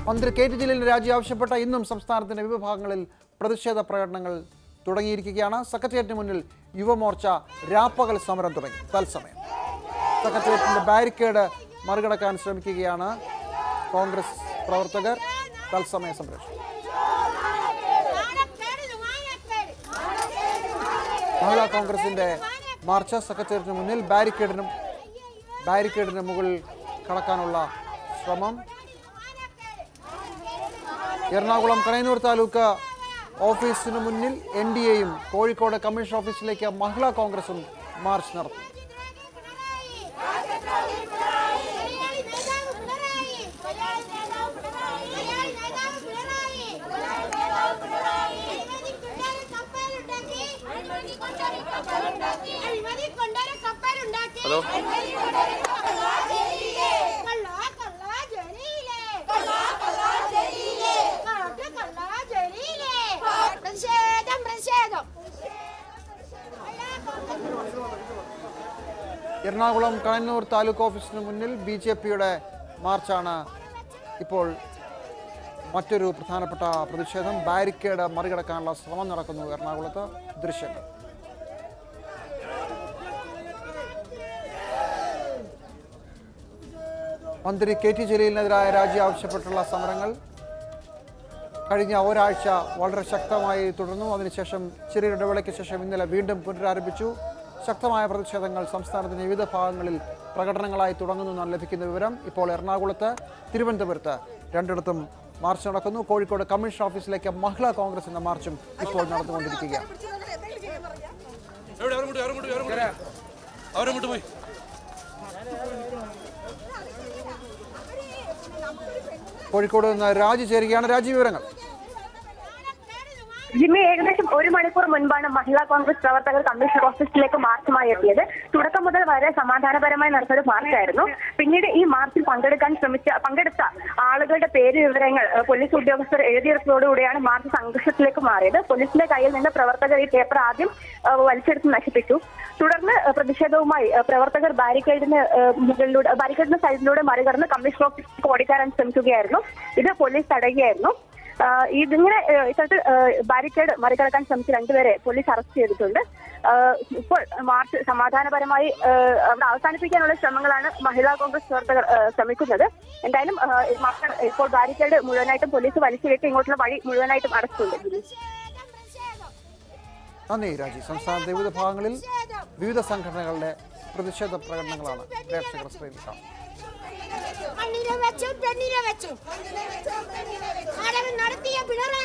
മന്ത്രി K T ജലീലിന് രാജി ആവശ്യപ്പെട്ട ഇന്നും സംസ്ഥാനത്തിന്റെ വിവിധ ഭാഗങ്ങളിൽ പ്രതിഷേധ പ്രകടനങ്ങൾ തുടങ്ങിയിരിക്കുകയാണ് സെക്രട്ടേറിയറ്റിന് മുന്നിൽ യുവമോർച്ച രാപ്പകൽ സമരം തുടങ്ങി തത്സമയം സെക്രട്ടേറിയറ്റിന്റെ ബാരിക്കേഡ് മറികടക്കാൻ ശ്രമിക്കുകയാണ് കോൺഗ്രസ് പ്രവർത്തകർ തത്സമയ സംരക്ഷണം മഹിളാ കോൺഗ്രസിന്റെ മാർച്ച് സെക്രട്ടേറിയറ്റിന് മുന്നിൽ ബാരിക്കേഡിനും ബാരിക്കേഡിന് മുകളിൽ കടക്കാനുള്ള ശ്രമം എറണാകുളം കണയന്നൂർ താലൂക്ക് ഓഫീസിന് മുന്നിൽ എൻ ഡി എയും കോഴിക്കോട് കമ്മീഷൻ ഓഫീസിലേക്ക് മഹിളാ കോൺഗ്രസും മാർച്ച് നടത്തി ഹലോ പ്രതിഷേധം പ്രതിഷേധം എറണാകുളം കണയന്നൂർ താലൂക്ക് ഓഫീസിന് മുന്നിൽ ബി ജെ പിയുടെ മാർച്ചാണ് ഇപ്പോൾ മറ്റൊരു പ്രധാനപ്പെട്ട പ്രതിഷേധം ബാരിക്കേഡ് മറികടക്കാനുള്ള ശ്രമം നടക്കുന്നു എറണാകുളത്ത് ദൃശ്യങ്ങൾ മന്ത്രി കെ ടി ജലീലിനെതിരായ രാജി ആവശ്യപ്പെട്ടുള്ള സമരങ്ങൾ കഴിഞ്ഞ ഒരാഴ്ച വളരെ ശക്തമായി തുടർന്നു അതിനുശേഷം ചെറിയൊരു ഇടവേളയ്ക്ക് ശേഷം ഇന്നലെ വീണ്ടും പുനരാരംഭിച്ചു ശക്തമായ പ്രതിഷേധങ്ങൾ സംസ്ഥാനത്തിന്റെ വിവിധ ഭാഗങ്ങളിൽ പ്രകടനങ്ങളായി തുടങ്ങുന്നു ലഭിക്കുന്ന വിവരം ഇപ്പോൾ എറണാകുളത്ത് തിരുവനന്തപുരത്ത് രണ്ടിടത്തും മാർച്ച് നടക്കുന്നു കോഴിക്കോട് കമ്മീഷൻ ഓഫീസിലേക്ക് മഹിളാ കോൺഗ്രസിന്റെ മാർച്ചും ഇപ്പോൾ നടന്നുകൊണ്ടിരിക്കുകയാണ് എവിടെ അവരും അവരും അവരും അവരും പോയി കോഴിക്കോട് നിന്ന് രാജി ചേരുകയാണ് രാജി വിവരങ്ങൾ ജിമ്മി ഏകദേശം ഒരു മണിക്കൂർ മുൻപാണ് മഹിളാ കോൺഗ്രസ് പ്രവർത്തകർ കമ്മീഷൻ ഓഫീസിലേക്ക് മാർച്ചുമായി എത്തിയത് തുടക്കം മുതൽ വളരെ സമാധാനപരമായി നടന്നൊരു മാർച്ചായിരുന്നു പിന്നീട് ഈ മാർച്ചിൽ പങ്കെടുക്കാൻ ശ്രമിച്ച പങ്കെടുത്ത ആളുകളുടെ പേര് വിവരങ്ങൾ ഏഹ്, പോലീസ് ഉദ്യോഗസ്ഥർ എഴുതിയെടുത്തതോടുകൂടിയാണ് മാർച്ച് സംഘർഷത്തിലേക്ക് മാറിയത് പോലീസിന്റെ കയ്യിൽ നിന്ന് പ്രവർത്തകർ ഈ പേപ്പർ ആദ്യം ഏഹ്, വലിച്ചെടുത്ത് നശിപ്പിച്ചു തുടർന്ന് ഏഹ്, പ്രതിഷേധവുമായി ഏഹ്, പ്രവർത്തകർ ബാരിക്കേഡിന് ഏഹ്, മുകളിലൂടെ ബാരിക്കേഡിന്റെ സൈഡിലൂടെ മറികടന്ന് കമ്മീഷൻ ഓഫീസിലേക്ക് ഓടിക്കാറാൻ ശ്രമിക്കുകയായിരുന്നു ഇത് പോലീസ് തടയുകയായിരുന്നു ആഹ് ഇതിങ്ങനെ ആഹ് ഇത്തരത്തിൽ ആഹ് ബാരിക്കേഡ് മറികടക്കാൻ ശ്രമിച്ച രണ്ടുപേരെ പോലീസ് അറസ്റ്റ് ചെയ്തിട്ടുണ്ട് ആഹ് ഇപ്പോൾ മാർച്ച് സമാധാനപരമായി ആഹ് അവിടെ അവസാനിപ്പിക്കാനുള്ള ശ്രമങ്ങളാണ് മഹിളാ കോൺഗ്രസ് പ്രവർത്തകർ ആഹ് ശ്രമിക്കുന്നത് എന്തായാലും ആഹ് ഈ മാർച്ച് ഇപ്പോൾ ബാരിക്കേഡ് മുഴുവനായിട്ടും പോലീസ് വലിച്ചു കയറ്റി ഇങ്ങോട്ടുള്ള വഴി മുഴുവനായിട്ടും അടച്ചിട്ടുണ്ട് നന്ദി രാജി സംസ്ഥാനത്തെ വിവിധ ഭാഗങ്ങളിൽ വിവിധ സംഘടനകളുടെ പ്രതിഷേധ പ്രകടനങ്ങളാണ് പ്രേക്ഷകർ സ്ക്രീനിൽ കാണുന്നത് മണ്ണിനെ വെച്ചും പെണ്ണിനെ വെച്ചും സമരം നടത്തിയ പിണറായി